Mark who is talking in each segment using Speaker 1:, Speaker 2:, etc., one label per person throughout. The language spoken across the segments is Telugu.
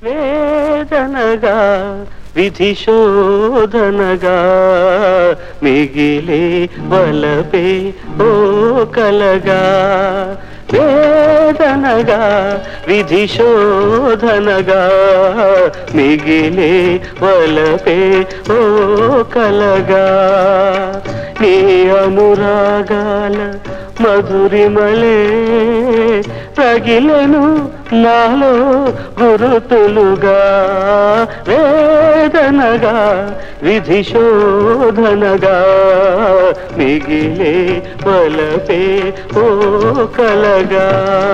Speaker 1: వేదనగా విధి శోధనగా మిగిలే వలపే ఓ కలగా వేదనగా విధి శోధనగా మిగిలే వలపే ఓ కలగా నీ అనురాగాల మధురిమలే తగిలను నాలో గురుతులుగా వేదనగా విధి శోధనగా మిగిలే వలపే ఓ కలగా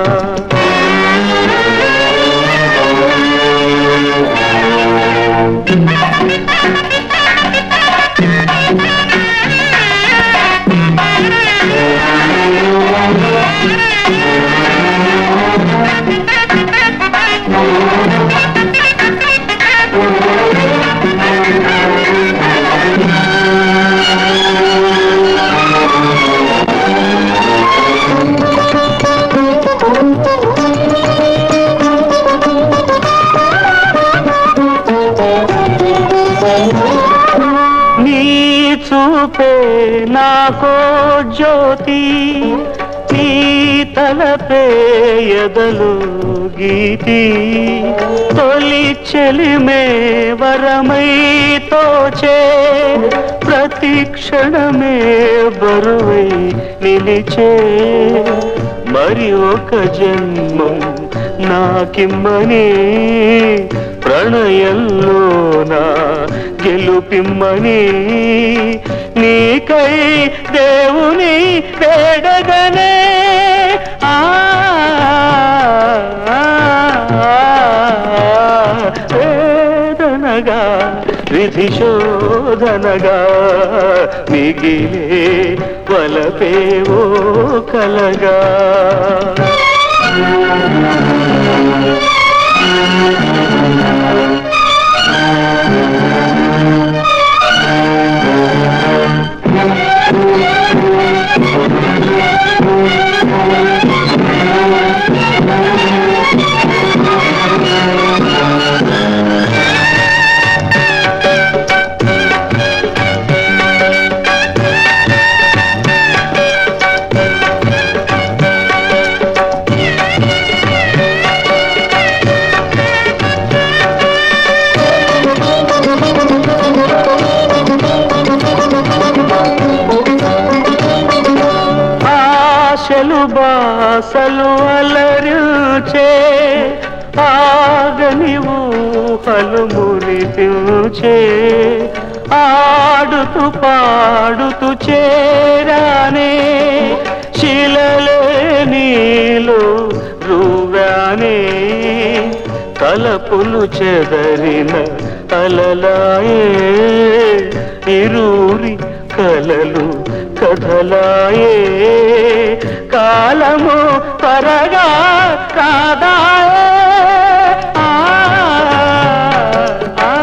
Speaker 1: నీ చూపే నాకో జ్యోతి నీ తలపే ఎదలు గీతి తొలి చెలిమే వరమై తోచే ప్రతి క్షణమే బరువై నిలిచే మరి ఒక జన్మం నాకిమ్మని ప్రణయంలోనా గెలుపిమ్మని నీకై దేవుని వేడగనే ఆ వేదనగా విధి శోధనగా మిగిలే వలపేవో కలగా ఆశలు బాసలు అలరుచే ఆగని ఊహలు మురిపించే ఆడుతూ పాడుతూ చేరానే శిలలే నీలో రువ్వానే తలపులు చెదరిన అలలాయే ఇరూరి కలలు కథలాయే కాలము త్వరగా కాదాయే ఆ, ఆ,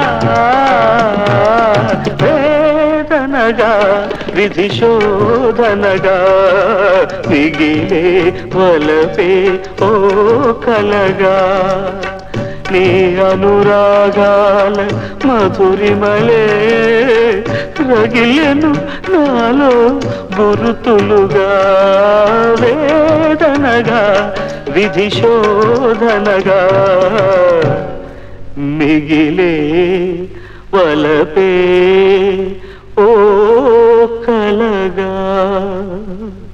Speaker 1: వేదనగా విధి శోధనగా మిగిలే వలపే ఓ కలగా నీ అనురాగాల మధురిమలే రగిలెను నాలో గురుతులుగా వేదనగా విధి శోధనగా మిగిలే వలపే ఓ కలగా